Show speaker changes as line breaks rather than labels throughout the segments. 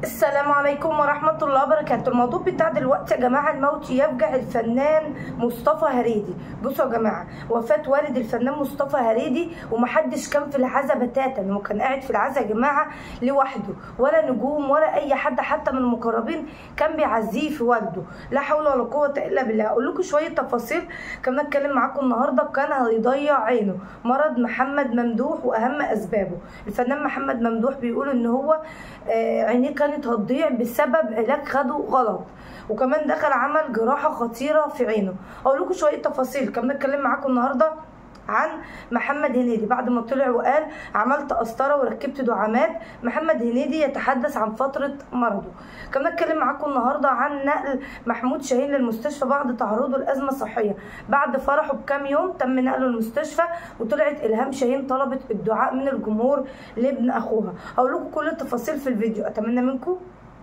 السلام عليكم ورحمة الله وبركاته الموضوع بتاع دلوقتي يا جماعة الموت يفجع الفنان مصطفى هريدي بصوا يا جماعة وفاة والد الفنان مصطفى هريدي ومحدش كان في العزا بتاتا هو كان قاعد في العزا يا جماعة لوحده ولا نجوم ولا أي حد حتى من المقربين كان بيعزيه في والده لا حول ولا قوة إلا بالله أقول لكم شوية تفاصيل كمان أتكلم معاكم النهاردة كان هيضيع عينه مرض محمد ممدوح وأهم أسبابه الفنان محمد ممدوح بيقول إن هو آه، عينيه كانت هتضيع بسبب علاج خده غلط وكمان دخل عمل جراحه خطيره في عينه اقول لكم شويه تفاصيل كمان اتكلم معاكم النهارده عن محمد هنيدي بعد ما طلع وقال عملت قسطره وركبت دعامات محمد هنيدي يتحدث عن فتره مرضه كمان اتكلم معاكم النهارده عن نقل محمود شاهين للمستشفى بعد تعرضه لازمه صحيه بعد فرحه بكام يوم تم نقله المستشفى وطلعت الهام شاهين طلبت الدعاء من الجمهور لابن اخوها هقول لكم كل التفاصيل في الفيديو اتمنى منكم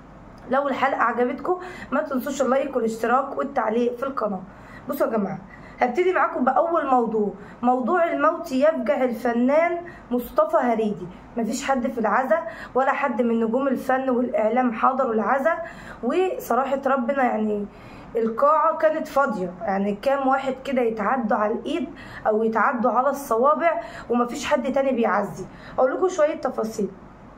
لو الحلقه عجبتكم ما تنسوش اللايك والاشتراك والتعليق في القناه بصوا يا جماعه هبتدي معاكم باول موضوع موضوع الموت يفجع الفنان مصطفى هريدي مفيش حد في العزا ولا حد من نجوم الفن والاعلام حضروا العزا وصراحه ربنا يعني القاعة كانت فاضية يعني كام واحد كده يتعدوا على الإيد أو يتعدوا على الصوابع ومفيش حد تاني بيعزي أقول لكم شوية تفاصيل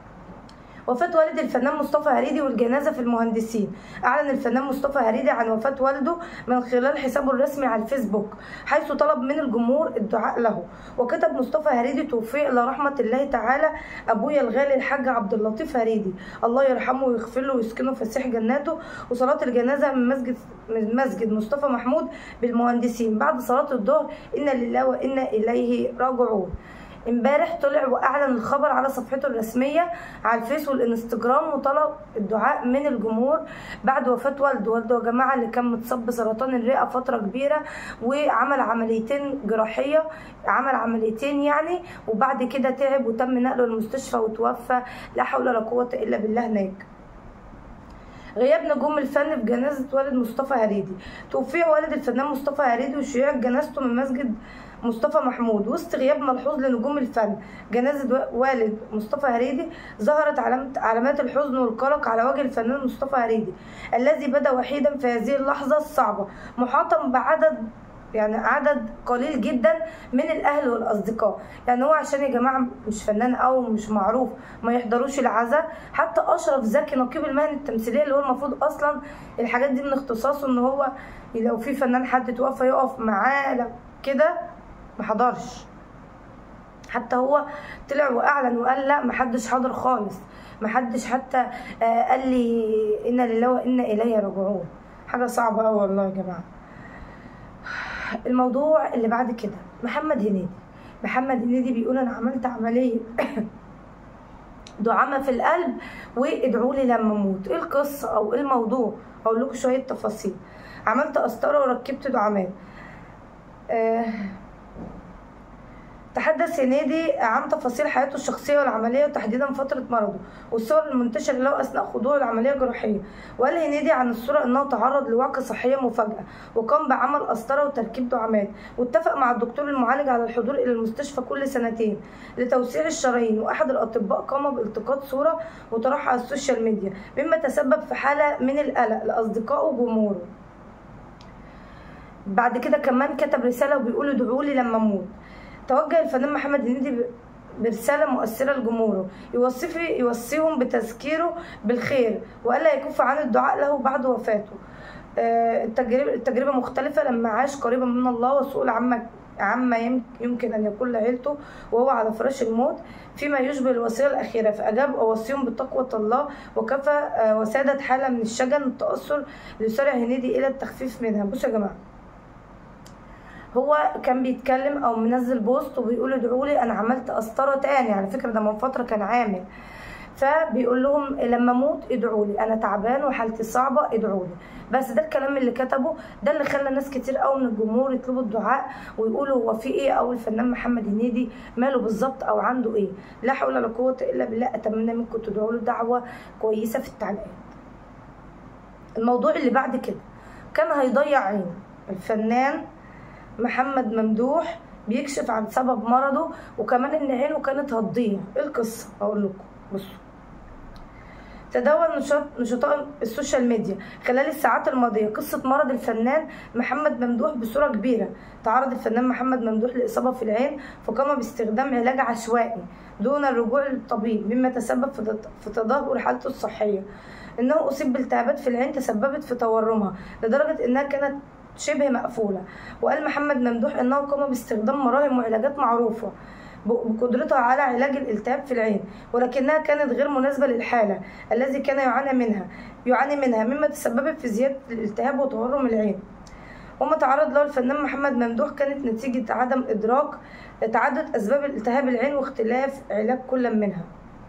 وفاة والد الفنان مصطفى هريدي والجنازة في المهندسين أعلن الفنان مصطفى هريدي عن وفاة والده من خلال حسابه الرسمي على الفيسبوك حيث طلب من الجمهور الدعاء له وكتب مصطفى هريدي توفي إلى رحمة الله تعالى أبويا الغالي الحاج عبد اللطيف هريدي الله يرحمه ويغفر له ويسكنه فسيح جناته وصلاة الجنازة من مسجد من مسجد مصطفى محمود بالمهندسين بعد صلاة الظهر إنا لله وإنا إليه راجعون امبارح طلع واعلن الخبر على صفحته الرسميه على الفيس والانستجرام وطلب الدعاء من الجمهور بعد وفاه والده والده يا جماعه اللي كان متصاب بسرطان الرئه فتره كبيره وعمل عمليتين جراحيه عمل عمليتين يعني وبعد كده تعب وتم نقله المستشفى وتوفى لا حول ولا قوه الا بالله هناك غياب نجوم الفن في جنازة والد مصطفى هريدي توفي والد الفنان مصطفى هريدي وشيوع جنازته من مسجد مصطفى محمود وسط غياب ملحوظ لنجوم الفن جنازة والد مصطفى هريدي ظهرت علامة علامات الحزن والقلق على وجه الفنان مصطفى هريدي الذي بدا وحيدا في هذه اللحظة الصعبة محاطا بعدد يعني عدد قليل جدا من الاهل والاصدقاء يعني هو عشان يا جماعه مش فنان او مش معروف ما يحضروش العزا حتى اشرف زكي نقيب المهنه التمثيليه اللي هو المفروض اصلا الحاجات دي من اختصاصه ان هو لو في فنان حد توفى يقف معاه لا كده ما حضرش حتى هو طلع واعلن وقال لا ما حدش حاضر خالص ما حدش حتى آه قال لي انا لله وانا اليه راجعون حاجه صعبه قوي والله يا جماعه الموضوع اللي بعد كده محمد هنيدي محمد هنيدي بيقول انا عملت عمليه دعامه في القلب وادعوا لي لما اموت ايه القصه او ايه الموضوع اقول لكم شويه تفاصيل عملت قسطره وركبت دعامات أه تحدث هنيدي عن تفاصيل حياته الشخصية والعملية وتحديدا فترة مرضه والصور المنتشرة له أثناء خضوعه العملية الجراحية وقال هنيدي عن الصورة أنه تعرض لوعكة صحية مفاجئة وقام بعمل قسطرة وتركيب دعامات واتفق مع الدكتور المعالج على الحضور إلى المستشفى كل سنتين لتوسيع الشرايين وأحد الأطباء قام بالتقاط صورة وطرحها على السوشيال ميديا مما تسبب في حالة من القلق لأصدقائه وجمهوره بعد كده كمان كتب رسالة وبيقول ادعوا لي لما أموت توجه الفنان محمد هنيدي برساله مؤثره لجمهوره يوصفي يوصيهم بتذكيره بالخير والا يكف عن الدعاء له بعد وفاته التجربه التجربه مختلفه لما عاش قريبا من الله وسئل عما عما يمكن ان يكون لعيلته وهو على فراش الموت فيما يشبه الوصيه الاخيره فاجاب اوصيهم بتقوى الله وكفى وسادت حاله من الشجن والتاثر ليسارع هنيدي الى التخفيف منها بصوا يا جماعه هو كان بيتكلم او منزل بوست وبيقول ادعوا لي انا عملت قسطره تاني على فكره ده من فتره كان عامل فبيقول لهم لما اموت ادعوا لي انا تعبان وحالتي صعبه ادعوا لي بس ده الكلام اللي كتبه ده اللي خلى ناس كتير قوي من الجمهور يطلبوا الدعاء ويقولوا هو في ايه او الفنان محمد هنيدي ماله بالظبط او عنده ايه لا حول ولا قوه الا بالله اتمنى منكم تدعوا له دعوه كويسه في التعليقات الموضوع اللي بعد كده كان هيضيع عينه الفنان محمد ممدوح بيكشف عن سبب مرضه وكمان ان عينه كانت هتضيع ايه القصه اقول لكم بصوا تداول نشاط نشطاء السوشيال ميديا خلال الساعات الماضية قصة مرض الفنان محمد ممدوح بصورة كبيرة تعرض الفنان محمد ممدوح لإصابة في العين فقام باستخدام علاج عشوائي دون الرجوع للطبيب مما تسبب في تدهور حالته الصحية إنه أصيب بالتهابات في العين تسببت في تورمها لدرجة إنها كانت شبه مقفولة وقال محمد ممدوح إنه قام باستخدام مراهم وعلاجات معروفة بقدرتها على علاج الالتهاب في العين ولكنها كانت غير مناسبة للحالة الذي كان يعاني منها يعاني منها مما تسببت في زيادة الالتهاب وتورم العين وما تعرض له الفنان محمد ممدوح كانت نتيجة عدم إدراك تعدد أسباب التهاب العين واختلاف علاج كل منها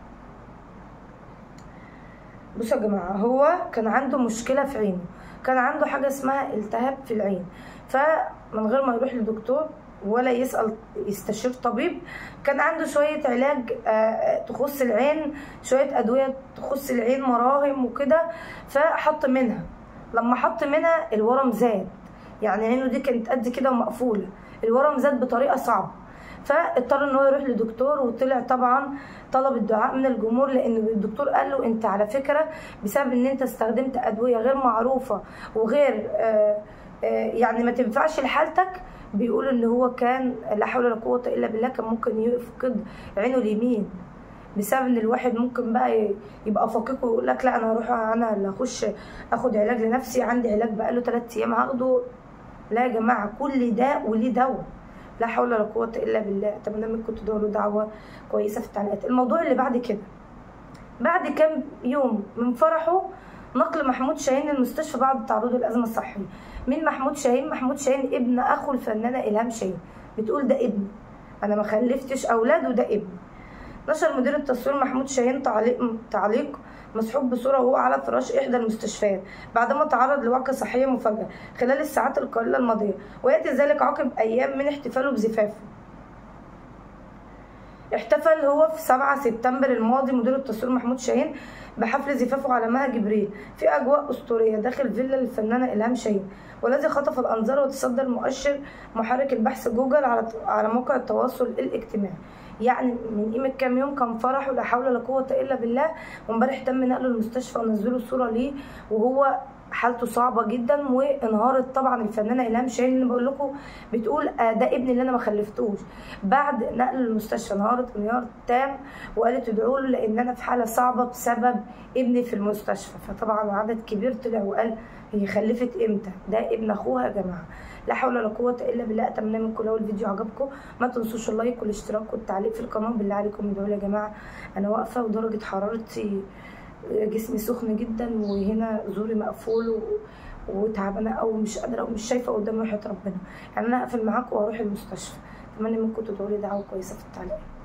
بصوا يا جماعة هو كان عنده مشكلة في عينه كان عنده حاجة اسمها التهاب في العين فمن غير ما يروح لدكتور ولا يسأل يستشير طبيب كان عنده شوية علاج تخص العين شوية أدوية تخص العين مراهم وكده فحط منها لما حط منها الورم زاد يعني عينه دي كانت قد كده ومقفولة الورم زاد بطريقة صعبة فاضطر ان هو يروح لدكتور وطلع طبعا طلب الدعاء من الجمهور لان الدكتور قال له انت على فكره بسبب ان انت استخدمت ادويه غير معروفه وغير آآ آآ يعني ما تنفعش لحالتك بيقول ان هو كان لا حول ولا قوه الا بالله كان ممكن يفقد عينه اليمين بسبب ان الواحد ممكن بقى يبقى فقيق ويقول لك لا انا هروح انا اللي اخش اخد علاج لنفسي عندي علاج بقاله 3 ايام هاخده لا يا جماعه كل داء وليه دواء لا حول ولا قوه الا بالله اتمنى منكم تدوروا دعوه كويسه في التعليقات الموضوع اللي بعد كده بعد كام يوم من فرحه نقل محمود شاهين للمستشفى بعد تعرضه لازمه صحيه مين محمود شاهين محمود شاهين ابن اخو الفنانه الهام شاهين بتقول ده ابني انا ما خلفتش اولاد وده ابني نشر مدير التصوير محمود شاهين تعليق تعليق مسحوب بصوره وهو على فراش احدى المستشفيات بعدما تعرض لوعكه صحيه مفاجئه خلال الساعات القليله الماضيه وياتي ذلك عقب ايام من احتفاله بزفافه احتفل هو في 7 سبتمبر الماضي مدير التصوير محمود شاهين بحفل زفافه على مها جبريل في اجواء اسطوريه داخل فيلا الفنانه الهام شاهين والذي خطف الانظار وتصدر مؤشر محرك البحث جوجل على على موقع التواصل الاجتماعي يعني من قيمه كام يوم كان فرحه لا حول ولا قوه الا بالله وامبارح تم نقله المستشفى ونزلوا صوره ليه وهو حالته صعبة جدا وانهارت طبعا الفنانة إلهام شاهين اللي بقول لكم بتقول آه ده ابني اللي أنا ما خلفتوش بعد نقل المستشفى انهارت انهيار تام وقالت ادعوا له لأن أنا في حالة صعبة بسبب ابني في المستشفى فطبعا عدد كبير طلع وقال هي خلفت امتى ده ابن اخوها يا جماعه لا حول ولا قوه الا بالله اتمنى منكم لو الفيديو عجبكم ما تنسوش اللايك والاشتراك والتعليق في القناه بالله عليكم ادعوا لي يا جماعه انا واقفه ودرجه حرارتي جسمي سخن جدا وهنا زوري مقفول و... وتعبانه قوي مش قادره ومش شايفه قدام روحه ربنا يعني انا هقفل معاكم واروح المستشفى اتمنى منكم تدعوا لي دعوه كويسه في التعليقات